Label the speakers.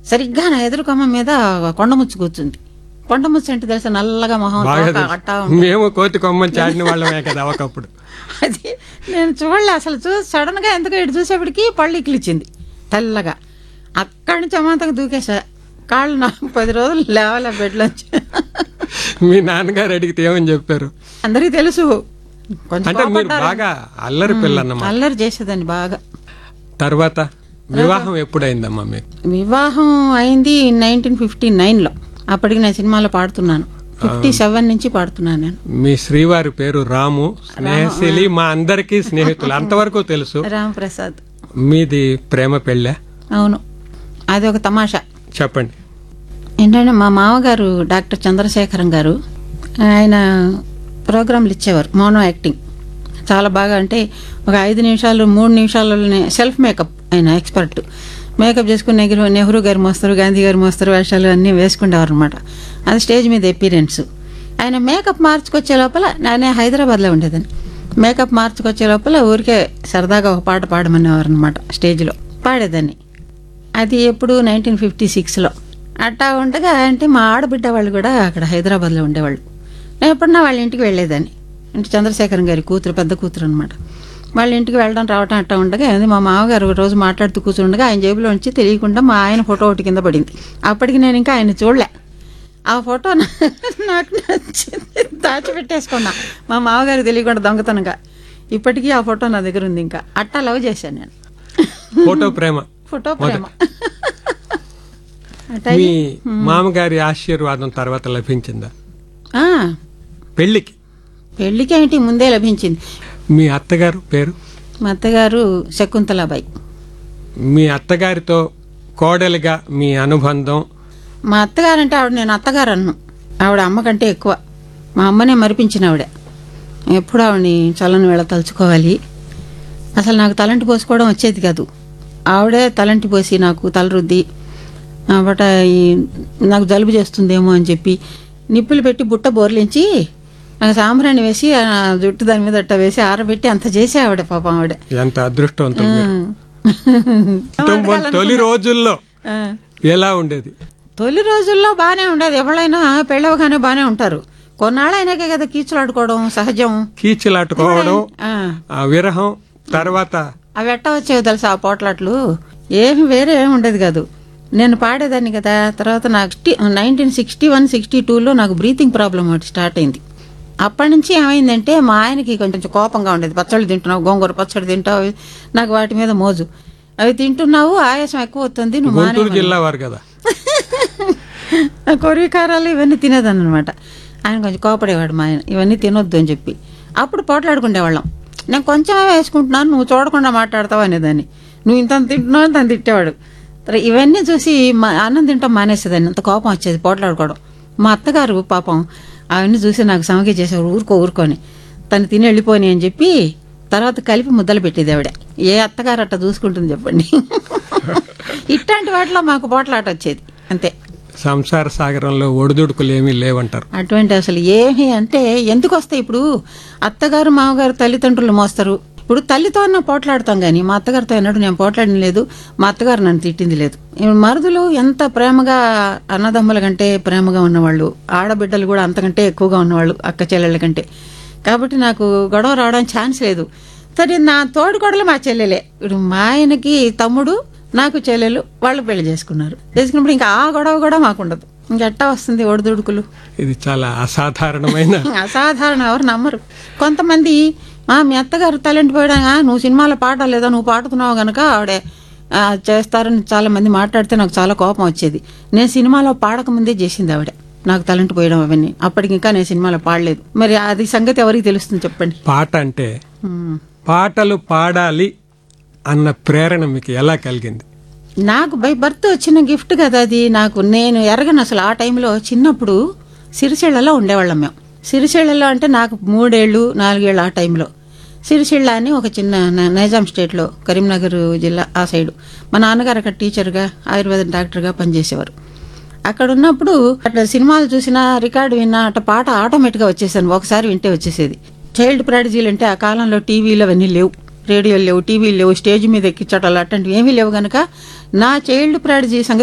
Speaker 1: సరిగ్గా నా ఎదురు కొమ్మ మీద కొండముచ్చు కూర్చుంది కొండముచ్చు అంటే తెలుసా నల్లగా మొహం
Speaker 2: బాగా
Speaker 1: తోక
Speaker 2: తెలుసు.
Speaker 1: అట్టా ఉంటుంది.
Speaker 2: మేము కోతి కొమ్మని చాటిన వాళ్ళమే కదా ఒకప్పుడు
Speaker 1: అది నేను చూడలే అసలు చూ సడన్ గా ఎందుకో ఇటు చూసేప్పటికి పళ్ళు ఇక్కిలిచ్చింది తెల్లగా అక్కడి నుంచి అమాంతంగా దూకేసా కాళ్ళు నాకు పది రోజులు లేవలే బెడ్లోంచి
Speaker 2: మీ నాన్నగారు అడిగితే ఏమని చెప్పారు
Speaker 1: అందరికీ తెలుసు కొంచెం
Speaker 2: అంటే మీరు
Speaker 1: కోపడ్డారు.
Speaker 2: బాగా అల్లరి పిల్ల అన్నమాట
Speaker 1: అల్లరి చేసేదాన్ని బాగా
Speaker 2: తర్వాత వివాహం ఎప్పుడైందమ్మా మీకు
Speaker 1: వివాహం అయింది నైన్టీన్ ఫిఫ్టీ నైన్లో అప్పటికి నేను సినిమాలో పాడుతున్నాను ఫిఫ్టీ సెవెన్ నుంచి పాడుతున్నాను నేను
Speaker 2: మీ శ్రీవారి పేరు రాము స్నేహశీలి మా అందరికీ స్నేహితులు అంతవరకు తెలుసు
Speaker 1: రామ్ ప్రసాద్
Speaker 2: మీది ప్రేమ పెళ్ళ
Speaker 1: అవును అది ఒక తమాషా
Speaker 2: చెప్పండి
Speaker 1: ఏంటంటే మా మామగారు డాక్టర్ చంద్రశేఖరం గారు ఆయన ప్రోగ్రాంలు ఇచ్చేవారు మోనో యాక్టింగ్ చాలా బాగా అంటే ఒక ఐదు నిమిషాలు మూడు నిమిషాలలోనే సెల్ఫ్ మేకప్ ఆయన ఎక్స్పర్ట్ మేకప్ చేసుకుని నెహ్రూ నెహ్రూ గారు మోస్తారు గాంధీ గారు మోస్తారు వేషాలు అన్నీ వేసుకునేవారు అనమాట అది స్టేజ్ మీద ఎపీరియన్స్ ఆయన మేకప్ మార్చుకొచ్చే లోపల నేనే హైదరాబాద్లో ఉండేదాన్ని మేకప్ మార్చుకొచ్చే లోపల ఊరికే సరదాగా ఒక పాట పాడమనేవారు అనమాట స్టేజ్లో పాడేదాన్ని అది ఎప్పుడు నైన్టీన్ ఫిఫ్టీ సిక్స్లో అట్టా ఉండగా అంటే మా ఆడబిడ్డ వాళ్ళు కూడా అక్కడ హైదరాబాద్లో ఉండేవాళ్ళు నేను ఎప్పుడన్నా వాళ్ళ ఇంటికి వెళ్ళేదాన్ని అంటే చంద్రశేఖరం గారి కూతురు పెద్ద కూతురు అనమాట వాళ్ళ ఇంటికి వెళ్ళడం రావటం అట్టా ఉండగా అది మా మామగారు ఒక రోజు మాట్లాడుతూ కూర్చుండగా ఆయన జేబులో నుంచి తెలియకుండా మా ఆయన ఫోటో ఒకటి కింద పడింది అప్పటికి నేను ఇంకా ఆయన చూడలే ఆ ఫోటో నా- నాకు నచ్చింది దాచిపెట్టేసుకున్నా మా మామగారికి తెలియకుండా దొంగతనంగా ఇప్పటికీ ఆ ఫోటో నా దగ్గర ఉంది ఇంకా అట్టా లవ్ చేశాను నేను
Speaker 2: ఫోటో ప్రేమ
Speaker 1: ఫోటో ప్రేమ అట్ట
Speaker 2: మీ మామగారి ఆశీర్వాదం తర్వాత లభించిందా
Speaker 1: ఆ,
Speaker 2: పెళ్లికి
Speaker 1: పెళ్ళికి ఏంటి ముందే లభించింది
Speaker 2: మీ అత్తగారు పేరు
Speaker 1: మా అత్తగారు శకుంతలాబాయి
Speaker 2: మీ అత్తగారితో కోడలిగా మీ అనుబంధం
Speaker 1: మా అత్తగారంటే ఆవిడ నేను అత్తగారు అన్ను ఆవిడ అమ్మ కంటే ఎక్కువ మా అమ్మనే మరిపించిన ఆవిడ ఎప్పుడు ఆవిడని చల్లని వేళ తలుచుకోవాలి అసలు నాకు తలంటి పోసుకోవడం వచ్చేది కాదు ఆవిడే తలంటి పోసి నాకు తల రుద్ది ఆ బట ఈ నాకు జలుబు చేస్తుందేమో అని చెప్పి నిప్పులు పెట్టి బుట్ట బోర్లించి నాకు సాంబ్రాణి వేసి ఆ జుట్టు దాని మీద అట్ట వేసి ఆరబెట్టి అంత చేసి ఆవిడ పాపం ఆవిడ
Speaker 2: ఎంత అదృష్టవంతం మీరు. కుటుంబం తొలి రోజుల్లో
Speaker 1: ఆ.
Speaker 2: ఎలా ఉండేది
Speaker 1: తొలి రోజుల్లో బాగానే ఉండేది ఎవరైనా పెళ్ళవగానే బాగానే ఉంటారు కొన్నాళ్ళైనాకే కదా కీచులాడుకోవడం సహజం
Speaker 2: కీచులాటుకోవడం
Speaker 1: ఆ,
Speaker 2: ఆ విరహం తర్వాత
Speaker 1: అవి ఎట్టా వచ్చేవి తెలుసా ఆ పోట్లాట్లు ఏమి వేరే ఏమి ఉండేది కాదు నేను పాడేదాన్ని కదా తర్వాత నాకు నైన్టీన్ సిక్స్టీ వన్ సిక్స్టీ టూలో నాకు బ్రీతింగ్ ప్రాబ్లం ఒకటి స్టార్ట్ అయింది అప్పటి నుంచి ఏమైందంటే మా ఆయనకి కొంచెం కోపంగా ఉండేది పచ్చళ్ళు తింటున్నావు గోంగూర పచ్చడి తింటావు నాకు వాటి మీద మోజు అవి తింటున్నావు ఆయాసం ఎక్కువ వస్తుంది నువ్వు మానే
Speaker 2: గుంటూరు జిల్లా వారు కదా
Speaker 1: కొరివి కారాలు ఇవన్నీ తినేదాన్ని అనమాట ఆయన కొంచెం కోపడేవాడు మా ఆయన ఇవన్నీ తినొద్దు అని చెప్పి అప్పుడు పోట్లాడుకునేవాళ్ళం నేను కొంచెమే వేసుకుంటున్నాను నువ్వు చూడకుండా మాట్లాడతావు అనేదాన్ని నువ్వు ఇంత తింటున్నావు తను తిట్టేవాడు సరే ఇవన్నీ చూసి మా అన్నం తింటాం మానేసేదాన్ని అంత కోపం వచ్చేది పోట్లాడుకోవడం మా అత్తగారు పాపం అవన్నీ చూసి నాకు సమకి చేసేవారు ఊరుకో ఊరుకొని తను తిని వెళ్ళిపోని అని చెప్పి తర్వాత కలిపి ముద్దలు పెట్టేది ఆవిడ ఏ అత్తగారు అట్ట చూసుకుంటుంది చెప్పండి ఇట్లాంటి వాటిలో మాకు పోట్లాట వచ్చేది అంతే
Speaker 2: సంసార సాగరంలో ఒడిదుడుకులు ఏమీ లేవంటారు
Speaker 1: అటువంటి అసలు ఏమి అంటే ఎందుకు వస్తాయి ఇప్పుడు అత్తగారు మామగారు తల్లిదండ్రులు మోస్తారు ఇప్పుడు తల్లితో అన్న పోట్లాడతాం కానీ మా అత్తగారితో అన్నాడు నేను పోట్లాడిన లేదు మా అత్తగారు నన్ను తిట్టింది లేదు ఇప్పుడు మరుదులు ఎంత ప్రేమగా అన్నదమ్ముల కంటే ప్రేమగా ఉన్నవాళ్ళు ఆడబిడ్డలు కూడా అంతకంటే ఎక్కువగా ఉన్నవాళ్ళు అక్క చెల్లెళ్ళ కంటే కాబట్టి నాకు గొడవ రావడానికి ఛాన్స్ లేదు సరే నా తోడుకోడలు మా చెల్లెలే ఇప్పుడు మా ఆయనకి తమ్ముడు నాకు చెల్లెలు వాళ్ళు పెళ్లి చేసుకున్నారు చేసుకున్నప్పుడు ఇంకా ఆ గొడవ కూడా మాకుండదు ఇంకెట్టా వస్తుంది ఒడిదుడుకులు
Speaker 2: ఇది చాలా అసాధారణమైన
Speaker 1: అసాధారణ ఎవరు నమ్మరు కొంతమంది "ఆ, మీ అత్తగారు టాలెంట్ పోయడా నువ్వు సినిమాలో పాడలేదా నువ్వు పాడుతున్నావు గనక ఆవిడే ఆ, చేస్తారని చాలా మంది మాట్లాడితే నాకు చాలా కోపం వచ్చేది నేను సినిమాలో పాడకముందే చేసింది ఆవిడ నాకు టాలెంట్ పోయడం అవన్నీ అప్పటికి ఇంకా నేను సినిమాలో పాడలేదు మరి అది సంగతి ఎవరికి తెలుస్తుంది చెప్పండి
Speaker 2: పాట అంటే
Speaker 1: ఉమ్.
Speaker 2: పాటలు పాడాలి అన్న ప్రేరణ మీకు ఎలా కలిగింది
Speaker 1: నాకు బై బర్త్ వచ్చిన గిఫ్ట్ కదా అది నాకు నేను ఎరగను అసలు ఆ టైంలో చిన్నప్పుడు సిరిసిళ్ళలో ఉండేవాళ్ళం మేము సిరిసిళ్ళలో అంటే నాకు మూడేళ్ళు నాలుగేళ్ళు ఆ టైంలో సిరిసిళ్ళ అని ఒక చిన్న న- నైజాం స్టేట్లో కరీంనగర్ జిల్లా ఆ సైడు మా నాన్నగారు అక్కడ టీచర్గా ఆయుర్వేద డాక్టర్గా పనిచేసేవారు అక్కడ ఉన్నప్పుడు అట్లా సినిమాలు చూసినా రికార్డు విన్నా అట్లా పాట ఆటోమేటిక్గా వచ్చేసాను ఒకసారి వింటే వచ్చేసేది చైల్డ్ ప్రాడజీలు అంటే ఆ కాలంలో టీవీలు అవన్నీ లేవు రేడియోలు లేవు టీవీలు లేవు స్టేజ్ మీద ఎక్కించటాలు అట్లాంటివి ఏమీ లేవు గనక నా చైల్డ్ ప్రాడజీ సంగతి